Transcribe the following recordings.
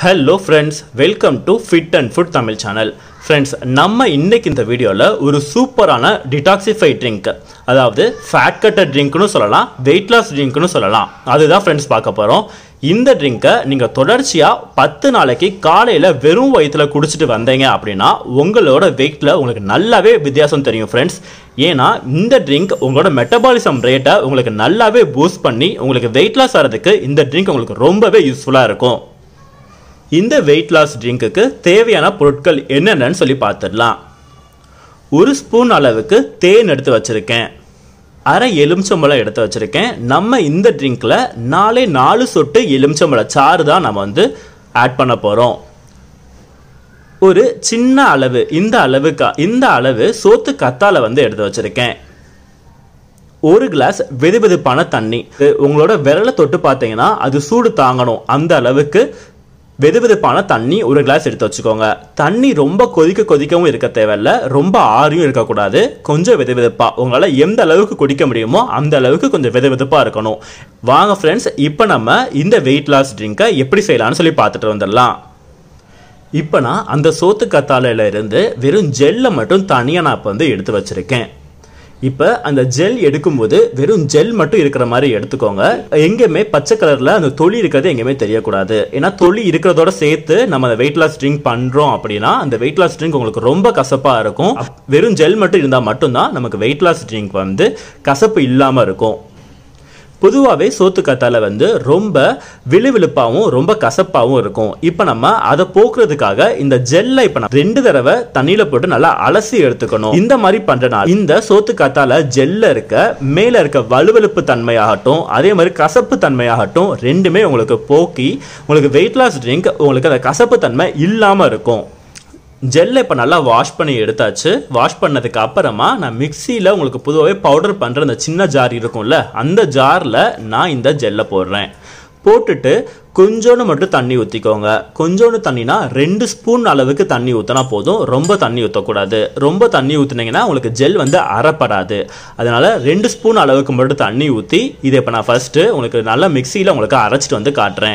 hello friends welcome to fit and food Tamil channel friends நம்ம இன்னைக்கு இந்த வீடியோவில் ஒரு சூப்பரான டிடாக்சிஃபை ட்ரிங்க் அதாவது ஃபேட் கட்டர் ட்ரிங்க்னு சொல்லலாம் வெயிட் லாஸ் ட்ரிங்க்னு சொல்லலாம் அதுதான் ஃப்ரெண்ட்ஸ் பார்க்க போகிறோம் இந்த ட்ரிங்கை நீங்கள் தொடர்ச்சியாக பத்து நாளைக்கு காலையில் வெறும் வயிற்றில் குடிச்சிட்டு வந்தீங்க அப்படின்னா உங்களோட வெயிட்டில் உங்களுக்கு நல்லாவே வித்தியாசம் தெரியும் ஃப்ரெண்ட்ஸ் ஏன்னா இந்த ட்ரிங்க் உங்களோட மெட்டபாலிசம் ரேட்டை உங்களுக்கு நல்லாவே பூஸ்ட் பண்ணி உங்களுக்கு வெயிட் லாஸ் ஆகிறதுக்கு இந்த ட்ரிங்க் உங்களுக்கு ரொம்பவே யூஸ்ஃபுல்லாக இருக்கும் இந்த வெயிட் லாஸ் ட்ரிங்க்குக்கு தேவையான பொருட்கள் என்னென்னு சொல்லி பார்த்துடலாம் ஒரு ஸ்பூன் அளவுக்கு தேன் எடுத்து வச்சுருக்கேன் அரை எலுமிச்சம்பழம் எடுத்து வச்சுருக்கேன் நம்ம இந்த ட்ரிங்க்கில் நாலே நாலு சொட்டு எலுமிச்சம்பழ சாறு தான் நம்ம வந்து ஆட் பண்ண போகிறோம் ஒரு சின்ன அளவு இந்த அளவுக்கு இந்த அளவு சோத்து கத்தால வந்து எடுத்து வச்சுருக்கேன் ஒரு கிளாஸ் வெதுவெதுப்பான தண்ணி உங்களோட விரலை தொட்டு பார்த்தீங்கன்னா அது சூடு தாங்கணும் அந்த அளவுக்கு வெதுவெதுப்பான தண்ணி ஒரு கிளாஸ் எடுத்து வச்சுக்கோங்க தண்ணி ரொம்ப கொதிக்க கொதிக்கவும் இருக்க தேவையில்ல ரொம்ப ஆறியும் இருக்கக்கூடாது கொஞ்சம் வெதுவெதுப்பா உங்களால் எந்த அளவுக்கு குடிக்க முடியுமோ அந்த அளவுக்கு கொஞ்சம் வெதுவெதுப்பாக இருக்கணும் வாங்க ஃப்ரெண்ட்ஸ் இப்போ நம்ம இந்த வெயிட் லாஸ் ட்ரிங்கை எப்படி செய்யலாம்னு சொல்லி பார்த்துட்டு வந்துடலாம் இப்போ நான் அந்த சோத்து கத்தாழையில இருந்து வெறும் ஜெல்லை மட்டும் தனியாக நான் இப்போ வந்து எடுத்து வச்சிருக்கேன் இப்போ அந்த ஜெல் எடுக்கும்போது வெறும் ஜெல் மட்டும் இருக்கிற மாதிரி எடுத்துக்கோங்க எங்கேயுமே பச்சை கலரில் அந்த தொளி இருக்கிறது எங்கேயுமே தெரியக்கூடாது ஏன்னா தொளி இருக்கிறதோட சேர்த்து நம்ம அந்த வெயிட் லாஸ் ட்ரிங்க் பண்ணுறோம் அப்படின்னா அந்த வெயிட் லாஸ் ட்ரிங்க் உங்களுக்கு ரொம்ப கசப்பாக இருக்கும் வெறும் ஜெல் மட்டும் இருந்தால் மட்டும்தான் நமக்கு வெயிட் லாஸ் ட்ரிங்க் வந்து கசப்பு இல்லாமல் இருக்கும் பொதுவாகவே சோத்து கத்தால வந்து ரொம்ப விழுவிழுப்பாகவும் ரொம்ப கசப்பாகவும் இருக்கும் இப்போ நம்ம அதை போக்குறதுக்காக இந்த ஜெல்லை இப்போ நம்ம ரெண்டு தடவை தண்ணியில் போட்டு நல்லா அலசி எடுத்துக்கணும் இந்த மாதிரி பண்ணுறனால இந்த சோத்து கத்தால ஜெல்ல இருக்க மேலே இருக்க வலுவழுப்பு தன்மையாகட்டும் அதே மாதிரி கசப்பு தன்மையாகட்டும் ரெண்டுமே உங்களுக்கு போக்கி உங்களுக்கு வெயிட் லாஸ் ட்ரிங்க் உங்களுக்கு அந்த கசப்பு தன்மை இல்லாமல் இருக்கும் ஜெல்லை இப்போ நல்லா வாஷ் பண்ணி எடுத்தாச்சு வாஷ் பண்ணதுக்கு அப்புறமா நான் மிக்சியில் உங்களுக்கு பொதுவாகவே பவுடர் பண்ணுற அந்த சின்ன ஜார் இருக்கும்ல அந்த ஜாரில் நான் இந்த ஜெல்லை போடுறேன் போட்டுட்டு கொஞ்சோண்டு மட்டும் தண்ணி ஊற்றிக்கோங்க கொஞ்சோண்டு தண்ணினா ரெண்டு ஸ்பூன் அளவுக்கு தண்ணி ஊற்றினா போதும் ரொம்ப தண்ணி ஊற்றக்கூடாது ரொம்ப தண்ணி ஊற்றுனீங்கன்னா உங்களுக்கு ஜெல் வந்து அறப்படாது அதனால் ரெண்டு ஸ்பூன் அளவுக்கு மட்டும் தண்ணி ஊற்றி இதை இப்போ நான் ஃபஸ்ட்டு உங்களுக்கு நல்லா மிக்சியில் உங்களுக்கு அரைச்சிட்டு வந்து காட்டுறேன்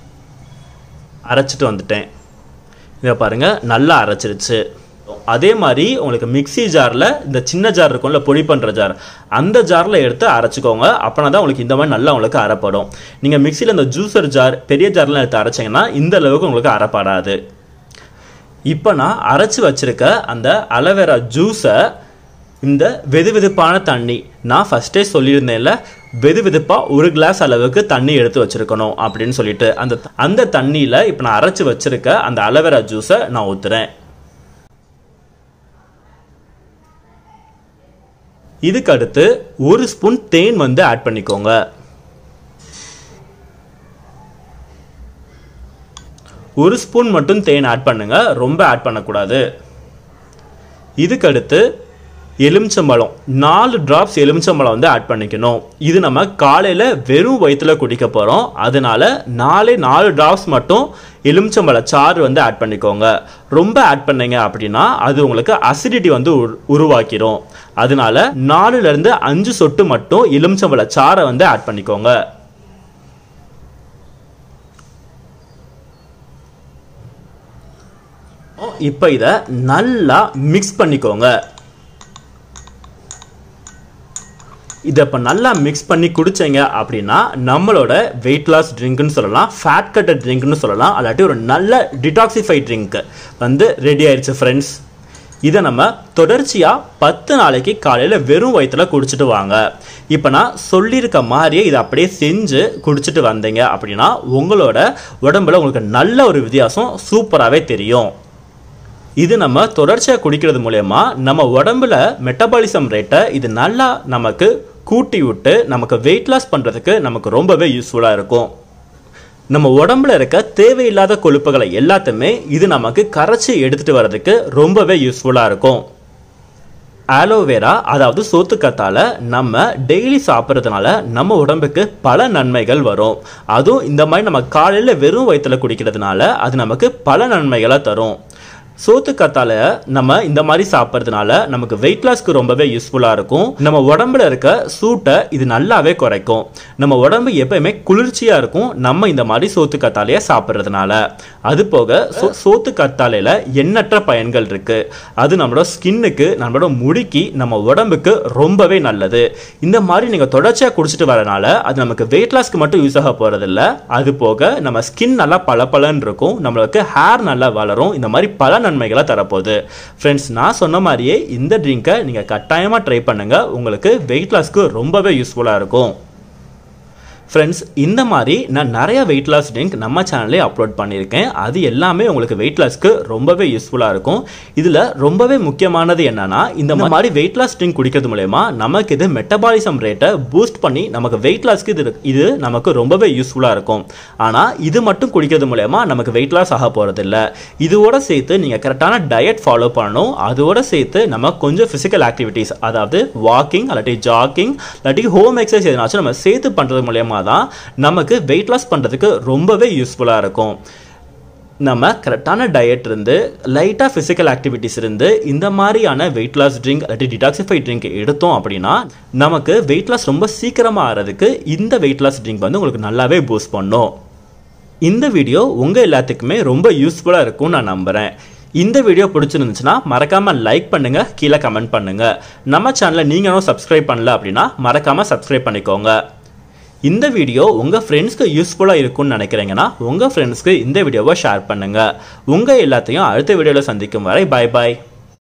அரைச்சிட்டு வந்துட்டேன் இதை பாருங்கள் நல்லா அரைச்சிருச்சு அதே மாதிரி உங்களுக்கு மிக்சி ஜாரில் இந்த சின்ன ஜார் இருக்கும்ல பொடி பண்ணுற ஜார் அந்த ஜாரில் எடுத்து அரைச்சிக்கோங்க அப்போனா தான் உங்களுக்கு இந்த மாதிரி நல்லா உங்களுக்கு அரைப்படும் நீங்கள் மிக்சியில் இந்த ஜூஸர் ஜார் பெரிய ஜார்லாம் எடுத்து அரைச்சிங்கன்னா இந்த அளவுக்கு உங்களுக்கு அரைப்படாது இப்போ நான் அரைச்சி வச்சிருக்க அந்த அலவேரா ஜூஸை இந்த வெது வெதுப்பான தண்ணி நான் ஃபஸ்ட்டே சொல்லியிருந்தேன்ல வெது வெதுப்பாக ஒரு கிளாஸ் அளவுக்கு தண்ணி எடுத்து வச்சிருக்கணும் அப்படின்னு சொல்லிட்டு அந்த அந்த தண்ணியில் இப்போ நான் அரைச்சி வச்சிருக்க அந்த அலவேரா ஜூஸை நான் ஊற்றுறேன் இதுக்கு அடுத்து ஒரு ஸ்பூன் தேன் வந்து ஆட் பண்ணிக்கோங்க ஒரு ஸ்பூன் மட்டும் தேன் ஆட் பண்ணுங்க ரொம்ப ஆட் பண்ணக்கூடாது இதுக்கு அடுத்து எலுமிச்சம்பழம் நாலு ட்ராப்ஸ் எலுமிச்சம்பழம் வந்து ஆட் பண்ணிக்கணும் இது நம்ம காலையில் வெறும் வயிற்றில் குடிக்க போகிறோம் அதனால நாலே நாலு ட்ராப்ஸ் மட்டும் எலுமிச்சம்பழ சாறு வந்து ஆட் பண்ணிக்கோங்க ரொம்ப ஆட் பண்ணீங்க அப்படின்னா அது உங்களுக்கு அசிடிட்டி வந்து உருவாக்கிடும் அதனால நாலுலேருந்து அஞ்சு சொட்டு மட்டும் எலுமிச்சம்பழ சாறை வந்து ஆட் பண்ணிக்கோங்க இப்போ இதை நல்லா மிக்ஸ் பண்ணிக்கோங்க இதை இப்போ நல்லா மிக்ஸ் பண்ணி குடிச்சீங்க அப்படின்னா நம்மளோட வெயிட் லாஸ் ட்ரிங்க்னு சொல்லலாம் ஃபேட் கட்டர் ட்ரிங்க்னு சொல்லலாம் அல்லாட்டி ஒரு நல்ல டிடாக்சிஃபை ட்ரிங்க் வந்து ரெடி ஆயிடுச்சு ஃப்ரெண்ட்ஸ் இதை நம்ம தொடர்ச்சியாக பத்து நாளைக்கு காலையில் வெறும் வயிற்றில் குடிச்சிட்டு வாங்க இப்போ நான் சொல்லியிருக்க மாதிரியே இதை அப்படியே செஞ்சு குடிச்சிட்டு வந்தீங்க அப்படின்னா உங்களோட உடம்புல உங்களுக்கு நல்ல ஒரு வித்தியாசம் சூப்பராகவே தெரியும் இது நம்ம தொடர்ச்சியாக குடிக்கிறது மூலயமா நம்ம உடம்புல மெட்டபாலிசம் ரேட்டை இது நல்லா நமக்கு கூட்டி விட்டு நமக்கு வெயிட் லாஸ் பண்ணுறதுக்கு நமக்கு ரொம்பவே யூஸ்ஃபுல்லாக இருக்கும் நம்ம உடம்புல இருக்க தேவையில்லாத கொழுப்புகளை எல்லாத்தையுமே இது நமக்கு கரைச்சி எடுத்துகிட்டு வர்றதுக்கு ரொம்பவே யூஸ்ஃபுல்லாக இருக்கும் ஆலோவேரா அதாவது சோத்துக்கத்தால நம்ம டெய்லி சாப்பிட்றதுனால நம்ம உடம்புக்கு பல நன்மைகள் வரும் அதுவும் இந்த மாதிரி நம்ம காலையில் வெறும் வயிற்றில் குடிக்கிறதுனால அது நமக்கு பல நன்மைகளை தரும் சோத்து கத்தால நம்ம இந்த மாதிரி சாப்பிட்றதுனால நமக்கு வெயிட் லாஸ்க்கு ரொம்பவே யூஸ்ஃபுல்லாக இருக்கும் நம்ம உடம்புல இருக்க சூட்டை இது நல்லாவே குறைக்கும் நம்ம உடம்பு எப்பயுமே குளிர்ச்சியாக இருக்கும் நம்ம இந்த மாதிரி சோத்து கத்தாழையை சாப்பிட்றதுனால அது போக சோ சோத்து கத்தாழையில் எண்ணற்ற பயன்கள் இருக்கு அது நம்மளோட ஸ்கின்னுக்கு நம்மளோட முடிக்கு நம்ம உடம்புக்கு ரொம்பவே நல்லது இந்த மாதிரி நீங்கள் தொடர்ச்சியாக குடிச்சிட்டு வரனால அது நமக்கு வெயிட் லாஸ்க்கு மட்டும் யூஸ் ஆக போகிறதில்ல அது போக நம்ம ஸ்கின் நல்லா பளபளன்னு இருக்கும் நம்மளுக்கு ஹேர் நல்லா வளரும் இந்த மாதிரி பல நன்மைகளை தரப்போகுது ஃப்ரெண்ட்ஸ் நான் சொன்ன மாதிரியே இந்த ட்ரிங்கை நீங்கள் கட்டாயமாக ட்ரை பண்ணுங்கள் உங்களுக்கு வெயிட் லாஸ்க்கு ரொம்பவே யூஸ்ஃபுல்லாக இருக்கும் ஃப்ரெண்ட்ஸ் இந்த மாதிரி நான் நிறைய வெயிட் லாஸ் ட்ரிங்க் நம்ம சேனல்லே அப்லோட் பண்ணியிருக்கேன் அது எல்லாமே உங்களுக்கு வெயிட் லாஸ்க்கு ரொம்பவே யூஸ்ஃபுல்லாக இருக்கும் இதில் ரொம்பவே முக்கியமானது என்னன்னா இந்த மாதிரி வெயிட் லாஸ் ட்ரிங்க் குடிக்கிறது மூலயமா நமக்கு இது மெட்டபாலிசம் ரேட்டை பூஸ்ட் பண்ணி நமக்கு வெயிட் லாஸ்க்கு இது இது நமக்கு ரொம்பவே யூஸ்ஃபுல்லாக இருக்கும் ஆனால் இது மட்டும் குடிக்கிறது மூலயமா நமக்கு வெயிட் லாஸ் ஆக போகிறதில்ல இதோட சேர்த்து நீங்கள் கரெக்டான டயட் ஃபாலோ பண்ணணும் அதோட சேர்த்து நம்ம கொஞ்சம் ஃபிசிக்கல் ஆக்டிவிட்டீஸ் அதாவது வாக்கிங் இல்லாட்டி ஜாக்கிங் இல்லாட்டி ஹோம் எக்ஸசைஸ் எதனாச்சும் நம்ம சேர்த்து பண்ணுறது மூலயமா தான் நமக்கு வெயிட் லாஸ் பண்ணுறதுக்கு ரொம்பவே யூஸ்ஃபுல்லாக இருக்கும் நம்ம கரெக்டான டயட் இருந்து லைட்டாக ஃபிசிக்கல் ஆக்டிவிட்டிஸ் இருந்து இந்த மாதிரியான வெயிட் லாஸ் ட்ரிங்க் இல்லாட்டி டிடாக்சிஃபை ட்ரிங்க் எடுத்தோம் அப்படின்னா நமக்கு வெயிட் லாஸ் ரொம்ப சீக்கிரமாக ஆகிறதுக்கு இந்த வெயிட் லாஸ் ட்ரிங்க் வந்து உங்களுக்கு நல்லாவே பூஸ்ட் பண்ணும் இந்த வீடியோ உங்கள் எல்லாத்துக்குமே ரொம்ப யூஸ்ஃபுல்லாக இருக்கும்னு நான் நம்புகிறேன் இந்த வீடியோ பிடிச்சிருந்துச்சுன்னா மறக்காமல் லைக் பண்ணுங்கள் கீழே கமெண்ட் பண்ணுங்கள் நம்ம சேனலை நீங்களும் சப்ஸ்கிரைப் பண்ணல அப்படின்னா மறக்காமல் சப்ஸ்கிரைப் பண்ணிக்கோங்க இந்த வீடியோ உங்கள் ஃப்ரெண்ட்ஸ்க்கு யூஸ்ஃபுல்லாக இருக்கும்னு நினைக்கிறீங்கன்னா உங்கள் ஃப்ரெண்ட்ஸ்க்கு இந்த வீடியோவை ஷேர் பண்ணுங்கள் உங்கள் எல்லாத்தையும் அடுத்த வீடியோவில் சந்திக்கும் வரை பாய் பாய்